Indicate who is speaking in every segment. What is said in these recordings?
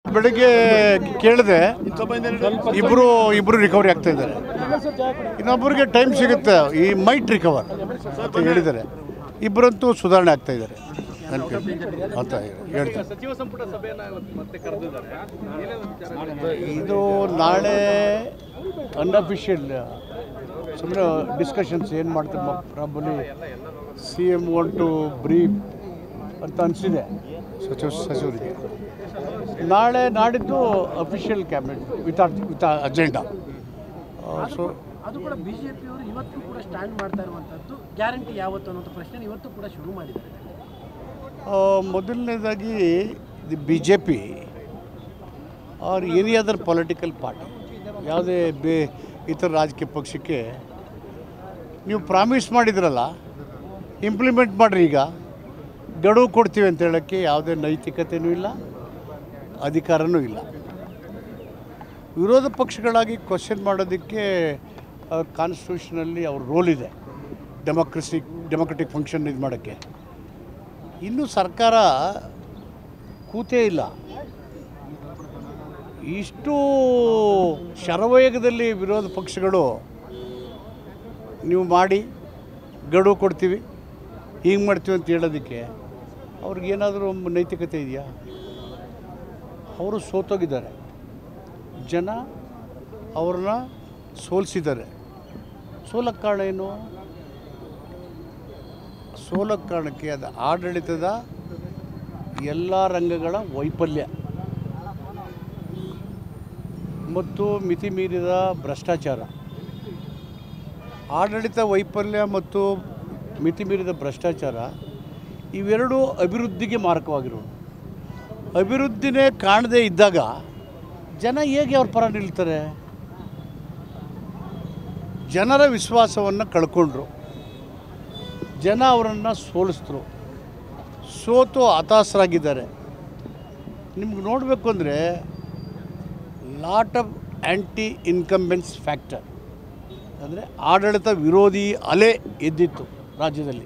Speaker 1: ಬೆಳಿಗ್ಗೆ ಕೇಳಿದೆ ಇಬ್ಬರು ಇಬ್ಬರು ರಿಕವರಿ ಆಗ್ತಾ ಇದ್ದಾರೆ ಇನ್ನೊಬ್ಬರಿಗೆ ಟೈಮ್ ಸಿಗುತ್ತೆ ಈ ಮೈಟ್ ರಿಕವರ್ ಅಂತ ಹೇಳಿದ್ದಾರೆ ಇಬ್ಬರಂತೂ ಸುಧಾರಣೆ ಆಗ್ತಾ ಇದ್ದಾರೆ ಅಂತ ಅಂತ ಹೇಳ್ತಾರೆ
Speaker 2: ಸಚಿವ ಸಂಪುಟ ಸಭೆಯನ್ನ ಇವತ್ತು ಮತ್ತೆ ಕರೆದಿದ್ದಾರೆ ಏನೇನು ವಿಚಾರ
Speaker 1: ಇದು ನಾಳೆ ಅನ್ಅಫಿಷಿಯಲ್ ಸುಮ್ಮನೆ ಡಿಸ್ಕಷನ್ಸ್ ಏನು ಮಾಡ್ತಾರೆ probably C M one two brief ಅಂತ ಅನಿಸಿದೆ ಸಚಿವ ಸಚಿವರಿಗೆ ನಾಳೆ ನಾಡಿದ್ದು official cabinet with with agenda so
Speaker 3: ಅದು ಕೂಡ ಬಿಜೆಪಿಯವರು ಇವತ್ತು ಕೂಡ ಸ್ಟ್ಯಾಂಡ್ ಮಾಡ್ತಾ ಇರುವಂತದ್ದು ಗ್ಯಾರಂಟಿ ಯಾವತ್ತು ಅನ್ನೋಂಥ ಪ್ರಶ್ನೆ ಇವತ್ತು ಕೂಡ ಶುರು ಮಾಡಿದ್ದಾರೆ
Speaker 1: ಮೊದಲನೇದಾಗಿ the B J P or any other political party ಯಾವುದೇ ಬೇ ಇತರ ರಾಜಕೀಯ ಪಕ್ಷಕ್ಕೆ ನೀವು ಪ್ರಾಮಿಸ್ ಮಾಡಿದ್ರಲ್ಲ ಇಂಪ್ಲಿಮೆಂಟ್ ಮಾಡಿರಿ ಈಗ ಗಡುವು ಕೊಡ್ತೀವಿ ಅಂತ ಹೇಳೋಕ್ಕೆ ಯಾವುದೇ ನೈತಿಕತೆಯೂ ಇಲ್ಲ ಅಧಿಕಾರನೂ ಇಲ್ಲ ವಿರೋಧ ಪಕ್ಷಗಳಾಗಿ ಕ್ವಶನ್ ಮಾಡೋದಕ್ಕೆ ಕಾನ್ಸ್ಟಿಟ್ಯೂಷನಲ್ಲಿ ಅವ್ರ ರೋಲ್ ಇದೆ ಡೆಮೋಕ್ರಸಿ ಡೆಮೋಕ್ರೆಟಿಕ್ ಫಂಕ್ಷನ್ ಇದು ಮಾಡೋಕ್ಕೆ ಇನ್ನೂ ಸರ್ಕಾರ ಕೂತೇ ಇಲ್ಲ ಇಷ್ಟು ಶರವೇಗದಲ್ಲಿ ವಿರೋಧ ಪಕ್ಷಗಳು ನೀವು ಮಾಡಿ ಗಡುವು ಕೊಡ್ತೀವಿ ಹೀಗೆ ಮಾಡ್ತೀವಿ ಅಂತ ಹೇಳೋದಕ್ಕೆ ಅವ್ರಿಗೇನಾದರೂ ನೈತಿಕತೆ ಇದೆಯಾ ಅವರು ಸೋತೋಗಿದ್ದಾರೆ ಜನ ಅವ್ರನ್ನ ಸೋಲಿಸಿದ್ದಾರೆ ಸೋಲಕ್ಕೆ ಕಾರಣ ಏನು ಸೋಲಕ್ಕೆ ಕಾರಣಕ್ಕೆ ಅದು ಆಡಳಿತದ ಎಲ್ಲ ರಂಗಗಳ ವೈಫಲ್ಯ ಮತ್ತು ಮಿತಿ ಮೀರಿದ ಭ್ರಷ್ಟಾಚಾರ ಆಡಳಿತ ವೈಫಲ್ಯ ಮತ್ತು ಮಿತಿ ಮೀರಿದ ಭ್ರಷ್ಟಾಚಾರ ಇವೆರಡೂ ಅಭಿವೃದ್ಧಿಗೆ ಮಾರಕವಾಗಿರೋದು ಅಭಿವೃದ್ಧಿನೇ ಕಾಣದೇ ಇದ್ದಾಗ ಜನ ಹೇಗೆ ಅವ್ರ ಪರ ನಿಲ್ತಾರೆ ಜನರ ವಿಶ್ವಾಸವನ್ನು ಕಳ್ಕೊಂಡ್ರು ಜನ ಅವರನ್ನು ಸೋಲಿಸಿದ್ರು ಸೋತು ಹತಾಶರಾಗಿದ್ದಾರೆ ನಿಮ್ಗೆ ನೋಡಬೇಕು ಅಂದರೆ lot of anti incumbency factor ಅಂದರೆ ಆಡಳಿತ ವಿರೋಧಿ ಅಲೆ ಎದ್ದಿತ್ತು ರಾಜ್ಯದಲ್ಲಿ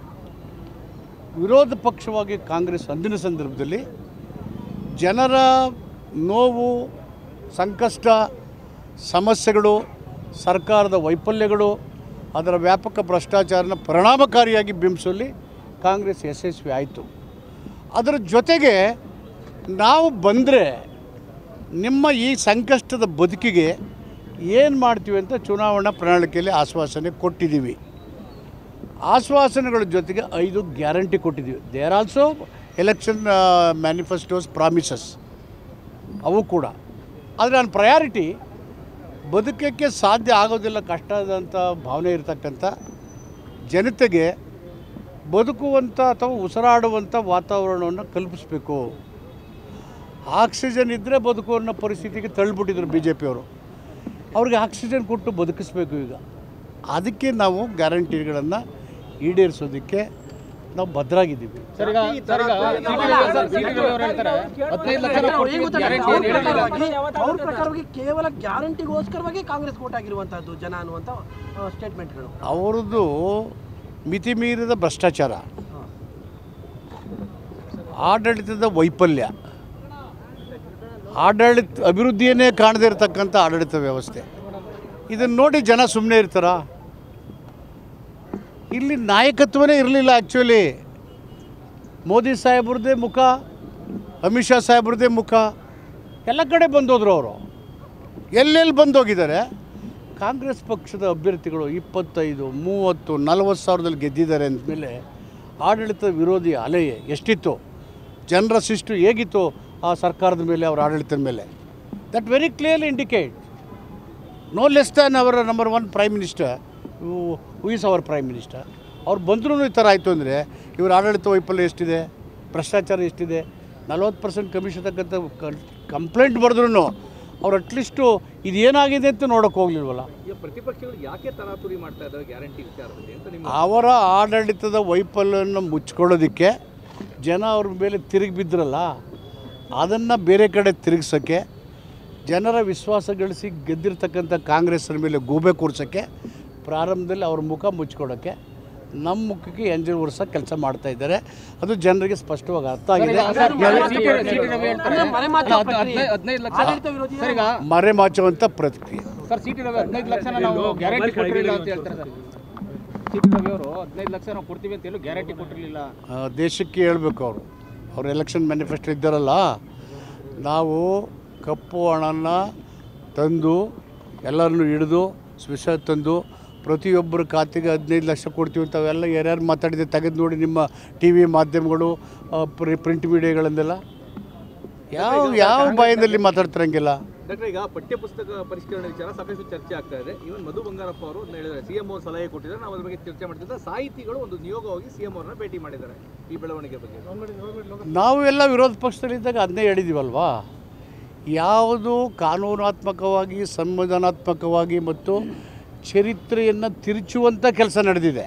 Speaker 1: ವಿರೋಧ ಪಕ್ಷವಾಗಿ ಕಾಂಗ್ರೆಸ್ ಅಂದಿನ ಸಂದರ್ಭದಲ್ಲಿ ಜನರ ನೋವು ಸಂಕಷ್ಟ ಸಮಸ್ಯೆಗಳು ಸರ್ಕಾರದ ವೈಫಲ್ಯಗಳು ಅದರ ವ್ಯಾಪಕ ಭ್ರಷ್ಟಾಚಾರನ ಪರಿಣಾಮಕಾರಿಯಾಗಿ ಬಿಂಬಿಸುವಲ್ಲಿ ಕಾಂಗ್ರೆಸ್ ಯಶಸ್ವಿ ಆಯಿತು ಅದರ ಜೊತೆಗೆ ನಾವು ಬಂದರೆ ನಿಮ್ಮ ಈ ಸಂಕಷ್ಟದ ಬದುಕಿಗೆ ಏನು ಮಾಡ್ತೀವಿ ಅಂತ ಚುನಾವಣಾ ಪ್ರಣಾಳಿಕೆಯಲ್ಲಿ ಆಶ್ವಾಸನೆ ಕೊಟ್ಟಿದ್ದೀವಿ ಆಶ್ವಾಸನೆಗಳ ಜೊತೆಗೆ ಐದು ಗ್ಯಾರಂಟಿ ಕೊಟ್ಟಿದ್ದೀವಿ they are also election manifestos promises ಅವು ಕೂಡ ಆದರೆ ನನ್ನ ಪ್ರಯಾರಿಟಿ ಬದುಕಕ್ಕೆ ಸಾಧ್ಯ ಆಗೋದಿಲ್ಲ ಕಷ್ಟದಂಥ ಭಾವನೆ ಇರತಕ್ಕಂಥ ಜನತೆಗೆ ಬದುಕುವಂಥ ಅಥವಾ ಉಸಿರಾಡುವಂಥ ವಾತಾವರಣವನ್ನು ಕಲ್ಪಿಸಬೇಕು ಆಕ್ಸಿಜನ್ ಇದ್ದರೆ ಬದುಕು ಅನ್ನೋ ಪರಿಸ್ಥಿತಿಗೆ ತಳ್ಳಿಬಿಟ್ಟಿದ್ರು ಬಿ ಜೆ ಪಿಯವರು ಅವ್ರಿಗೆ ಆಕ್ಸಿಜನ್ ಕೊಟ್ಟು ಬದುಕಿಸ್ಬೇಕು ಈಗ ಅದಕ್ಕೆ ನಾವು ಗ್ಯಾರಂಟಿಗಳನ್ನು ಈಡೇರಿಸೋದಕ್ಕೆ ನಾವು ಭದ್ರಾಗಿದ್ದೀವಿ
Speaker 2: ಸರ್ ಈಗ ಸರ್ ಈಗ ಸಿಟಿಗಳು ಅವ್ರು ಹೇಳ್ತಾರೆ ಹದಿನೈದು ಲಕ್ಷ
Speaker 3: ಅವ್ರ
Speaker 2: ಕೊಡ್ತೀವಿ ಗ್ಯಾರಂಟಿ ಏನು ಹೇಳಿಲ್ಲ
Speaker 3: ಅವ್ರ ಪ್ರಕಾರವಾಗಿ ಕೇವಲ ಗ್ಯಾರಂಟಿಗೋಸ್ಕರವಾಗಿ ಕಾಂಗ್ರೆಸ್ ಓಟ್ ಆಗಿರುವಂತದ್ದು ಜನ ಅನ್ನುವಂಥ ಸ್ಟೇಟ್ಮೆಂಟ್ಗಳು
Speaker 1: ಅವ್ರದ್ದು ಮಿತಿ ಮೀರಿದ ಭ್ರಷ್ಟಾಚಾರ ಆಡಳಿತದ ವೈಫಲ್ಯ ಆಡಳಿತ ಅಭಿವೃದ್ಧಿಯನ್ನೇ ಕಾಣದೇ ಇರತಕ್ಕಂಥ ಆಡಳಿತ ವ್ಯವಸ್ಥೆ ಇದನ್ನು ನೋಡಿ ಜನ ಸುಮ್ಮನೆ ಇರ್ತಾರಾ ಇಲ್ಲಿ ನಾಯಕತ್ವನೇ ಇರಲಿಲ್ಲ ಆ್ಯಕ್ಚುಲಿ ಮೋದಿ ಸಾಹೇಬ್ರದ್ದೇ ಮುಖ ಅಮಿತ್ ಶಾ ಸಾಹೇಬ್ರದ್ದೇ ಮುಖ ಎಲ್ಲ ಕಡೆ ಬಂದೋದ್ರು ಅವರು ಎಲ್ಲೆಲ್ಲಿ ಬಂದೋಗಿದ್ದಾರೆ ಕಾಂಗ್ರೆಸ್ ಪಕ್ಷದ ಅಭ್ಯರ್ಥಿಗಳು ಇಪ್ಪತ್ತೈದು ಮೂವತ್ತು ನಲವತ್ತು ಸಾವಿರದಲ್ಲಿ ಗೆದ್ದಿದ್ದಾರೆ ಅಂದಮೇಲೆ ಆಡಳಿತ ವಿರೋಧಿ ಅಲೆ ಎಷ್ಟಿತ್ತು ಜನರ ಶಿಷ್ಟು ಹೇಗಿತ್ತು ಆ ಸರ್ಕಾರದ ಮೇಲೆ ಅವರ ಆಡಳಿತದ ಮೇಲೆ that very clearly indicate no less than our number one prime minister who is our prime minister ಅವ್ರು ಬಂದ್ರೂ ಈ ಥರ ಆಯಿತು ಅಂದರೆ ಇವ್ರ ಆಡಳಿತ ವೈಫಲ್ಯ ಎಷ್ಟಿದೆ ಭ್ರಷ್ಟಾಚಾರ ಎಷ್ಟಿದೆ ನಲ್ವತ್ತು ಪರ್ಸೆಂಟ್ ಕಮಿಷನ್ ತಕ್ಕಂಥ ಕಂಪ್ಲೇಂಟ್ ಬರೆದ್ರೂ ಅವ್ರು ಅಟ್ಲೀಸ್ಟು ಇದು ಏನಾಗಿದೆ ಅಂತ ನೋಡೋಕೆ ಹೋಗ್ಲಿಲ್ವಲ್ಲ
Speaker 2: ಈಗ ಪ್ರತಿಪಕ್ಷಗಳು ಯಾಕೆ ತರಾತುರಿ ಮಾಡ್ತಾ ಇದ್ದಾರೆ ಗ್ಯಾರಂಟಿ ವಿಚಾರದಲ್ಲಿ ಅಂತ ನಿಮ್ಮ
Speaker 1: ಅವರ ಆಡಳಿತದ ವೈಫಲ್ಯವನ್ನು ಮುಚ್ಕೊಳ್ಳೋದಕ್ಕೆ ಜನ ಅವ್ರ ಮೇಲೆ ತಿರುಗಿ ಬಿದ್ರಲ್ಲ ಅದನ್ನು ಬೇರೆ ಕಡೆ ತಿರುಗಿಸೋಕ್ಕೆ ಜನರ ವಿಶ್ವಾಸ ಗಳಿಸಿ ಗೆದ್ದಿರ್ತಕ್ಕಂಥ ಕಾಂಗ್ರೆಸ್ನ ಮೇಲೆ ಗೂಬೆ ಕೂರ್ಸೋಕ್ಕೆ ಪ್ರಾರಂಭದಲ್ಲಿ ಅವ್ರ ಮುಖ ಮುಚ್ಕೊಳ್ಳೋಕ್ಕೆ ನಮ್ಮ ಮುಖಕ್ಕೆ ಎಂಜಲ್ ವರ್ಷ ಕೆಲಸ ಮಾಡ್ತಾ ಇದ್ದಾರೆ ಅದು ಜನರಿಗೆ ಸ್ಪಷ್ಟವಾಗಿ ಅರ್ಥ ಆಗಿದೆ
Speaker 3: ಅಂದ್ರೆ ಮನೆ ಮಾತು ಪ್ರಕ್ರಿಯೆ.
Speaker 2: ಹದಿನೈದು ಲಕ್ಷ
Speaker 3: ಆಡಳಿತ ವಿರೋಧಿ
Speaker 2: ಸರ್ ಈಗ
Speaker 1: ಮರೆ ಮಾಚುವಂಥ ಪ್ರತಿಕ್ರಿಯೆ
Speaker 2: ಸರ್ ಸಿ ಟಿ ರವಿ ಹದಿನೈದು ಲಕ್ಷ ನಾವು ಗ್ಯಾರಂಟಿ ಕೊಟ್ಟಿರಲಿಲ್ಲ ಅಂತ ಹೇಳ್ತಾರೆ ಸರ್ ಸಿ ಟಿ ರವಿ ಅವರು ಹದಿನೈದು ಲಕ್ಷ ನಾವು ಕೊಡ್ತೀವಿ ಅಂತ ಹೇಳಿ ಗ್ಯಾರಂಟಿ ಕೊಟ್ಟಿರಲಿಲ್ಲ
Speaker 1: ಆ, ದೇಶಕ್ಕೆ ಹೇಳಬೇಕು ಅವರು ಅವ್ರು ಎಲೆಕ್ಷನ್ ಮ್ಯಾನಿಫೆಸ್ಟೋ ಇದ್ದಾರಲ್ಲ ನಾವು ಕಪ್ಪು ಹಣನ ತಂದು ಎಲ್ಲರನ್ನು ಹಿಡಿದು ವಿಷ ತಂದು ಪ್ರತಿಯೊಬ್ಬರ ಖಾತೆಗೆ ಹದಿನೈದು ಲಕ್ಷ ಕೊಡ್ತೀವಿ ಅಂತ ಅವೆಲ್ಲ ಯಾರ್ಯಾರು ಮಾತಾಡಿದೆ ತೆಗೆದು ನೋಡಿ ನಿಮ್ಮ ಟಿ ವಿ ಮಾಧ್ಯಮಗಳು ಆ, ಪ್ರಿ ಪ್ರಿಂಟ್ ಮೀಡಿಯಾಗಳನ್ನೆಲ್ಲ ಯಾವ ಯಾವ ಬಾಯಿನಲ್ಲಿ ಮಾತಾಡ್ತಿರಂಗಿಲ್ಲ
Speaker 4: ಡಾಕ್ಟರ್ ಈಗ ಪಠ್ಯ ಪುಸ್ತಕ ಪರಿಷ್ಕರಣೆ ವಿಚಾರ ಸಾಕಷ್ಟು ಚರ್ಚೆ ಆಗ್ತಾ ಇದೆ ಇವನ್ ಮಧು ಬಂಗಾರಪ್ಪ ಅವರು ಅದನ್ನ ಹೇಳಿದ್ದಾರೆ ಸಿಎಂ ಅವರು ಸಲಹೆ ಕೊಟ್ಟಿದ್ದಾರೆ ನಾವು ಅದ್ರ ಬಗ್ಗೆ ಚರ್ಚೆ ಮಾಡ್ತಿದ್ದ ಸಾಹಿತಿಗಳು ಒಂದು ನಿಯೋಗವಾಗಿ ಸಿಎಂ ಅವರನ್ನ ಭೇಟಿ ಮಾಡಿದ್ದಾರೆ ಈ ಬೆಳವಣಿಗೆ ಬಗ್ಗೆ
Speaker 1: ನಾವು ಎಲ್ಲ ವಿರೋಧ ಪಕ್ಷದಲ್ಲಿದ್ದಾಗ ಅದನ್ನೇ ಹೇಳಿದ್ದೀವಲ್ವಾ ಯಾವುದು ಕಾನೂನಾತ್ಮಕವಾಗಿ ಸಂವಿಧಾನಾತ್ಮಕವಾಗಿ ಮತ್ತು ಚರಿತ್ರೆಯನ್ನು ತಿರುಚುವಂಥ ಕೆಲಸ ನಡೆದಿದೆ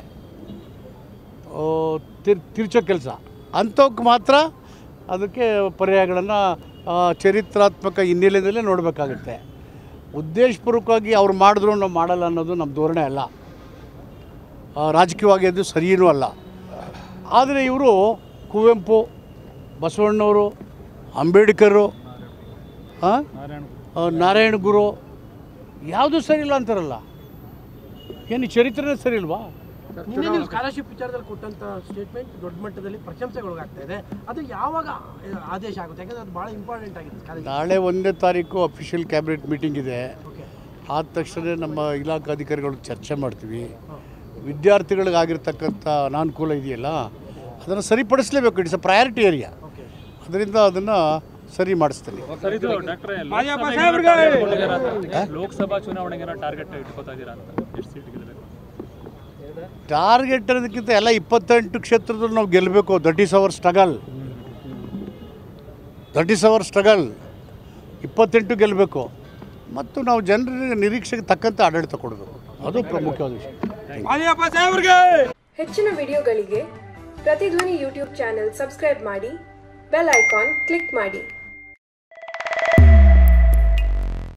Speaker 1: ಆ, ತಿರ್ ತಿರ್ಚೋ ಕೆಲಸ ಅಂಥವಕ್ಕೆ ಮಾತ್ರ ಅದಕ್ಕೆ ಪರ್ಯಾಯಗಳನ್ನು ಚರಿತ್ರಾತ್ಮಕ ಹಿನ್ನೆಲೆಯಲ್ಲೇ ನೋಡಬೇಕಾಗುತ್ತೆ ಉದ್ದೇಶಪೂರ್ವಕವಾಗಿ ಅವ್ರು ಮಾಡಿದ್ರು ನಾವು ಮಾಡಲ್ಲ ಅನ್ನೋದು ನಮ್ಮ ಧೋರಣೆ ಅಲ್ಲ ಆ, ರಾಜಕೀಯವಾಗಿ ಅದು ಸರಿಯೂ ಅಲ್ಲ ಆದರೆ ಇವರು ಕುವೆಂಪು ಬಸವಣ್ಣವರು ಅಂಬೇಡ್ಕರು ಆ? ಆ, ನಾರಾಯಣ ಗುರು ಯಾವುದು ಸರಿ ಇಲ್ಲ ಅಂತಾರಲ್ಲ ಏನು ಈ ಚರಿತ್ರೆನೇ ಸರಿ ಇಲ್ವಾ
Speaker 3: ನಿನ್ನೆ ನೀವು ಸ್ಕಾಲರ್ಶಿಪ್ ವಿಚಾರದಲ್ಲಿ ಕೊಟ್ಟಂತ ಸ್ಟೇಟ್ಮೆಂಟ್ ದೊಡ್ಡ ಮಟ್ಟದಲ್ಲಿ ಪ್ರಶಂಸೆಗೊಳಗಾಗ್ತಾ ಇದೆ ಅದು ಯಾವಾಗ ಆ, ಆದೇಶ ಆಗುತ್ತೆ ಯಾಕಂದ್ರೆ ಅದು ಬಹಳ ಇಂಪಾರ್ಟೆಂಟ್ ಆಗಿದೆ ಸ್ಕಾಲರ್ಶಿಪ್
Speaker 1: ನಾಳೆ ಒಂದನೇ ತಾರೀಕು ಅಫಿಷಿಯಲ್ ಕ್ಯಾಬಿನೆಟ್ ಮೀಟಿಂಗ್ ಇದೆ
Speaker 3: ಓಕೆ
Speaker 1: ಆದ ತಕ್ಷಣ ನಮ್ಮ ಇಲಾಖಾ ಅಧಿಕಾರಿಗಳು ಚರ್ಚೆ ಮಾಡ್ತೀವಿ ವಿದ್ಯಾರ್ಥಿಗಳಿಗಾಗಿರ್ತಕ್ಕಂಥ ಅನಾನುಕೂಲ ಇದೆಯಲ್ಲ ಅದನ್ನು ಸರಿಪಡಿಸಲೇಬೇಕು it's a priority area
Speaker 3: okay
Speaker 1: ಅದರಿಂದ ಅದನ್ನು ಸರಿ ಮಾಡಿಸ್ತೀನಿ
Speaker 5: ಸರ್ ಇದು ಡಾಕ್ಟ್ರೆ ಲೋಕಸಭಾ ಲೋಕಸಭಾ ಚುನಾವಣೆಗೆ ಟಾರ್ಗೆಟ್ ಇಟ್ಕೋತಾ ಇದ್ದೀರಾ ಅಂತ ಎಷ್ಟು ಸೀಟ್ ಗೆಲ್ಲಬೇಕು
Speaker 1: ಟಾರ್ಗೆಟ್ ಅನ್ನೋದಕ್ಕಿಂತ ಎಲ್ಲ ಇಪ್ಪತ್ತೆಂಟು ಕ್ಷೇತ್ರದಲ್ಲಿ ನಾವು ಗೆಲ್ಲಬೇಕು that is our struggle that is our struggle ಇಪ್ಪತ್ತೆಂಟು ಗೆಲ್ಲಬೇಕು ಮತ್ತು ನಾವು ಜನರಿಗೆ ನಿರೀಕ್ಷೆಗೆ ತಕ್ಕಂತೆ ಆಡಳಿತ ಕೊಡಬೇಕು ಅದು ಪ್ರಮುಖವಾದ ವಿಷಯ Thank you.
Speaker 6: ಹೆಚ್ಚಿನ ವಿಡಿಯೋಗಳಿಗೆ ಪ್ರತಿಧ್ವನಿ ಯೂಟ್ಯೂಬ್ ಚಾನೆಲ್ ಸಬ್ಸ್ಕ್ರೈಬ್ ಮಾಡಿ ಬೆಲ್ ಐಕಾನ್ ಕ್ಲಿಕ್ ಮಾಡಿ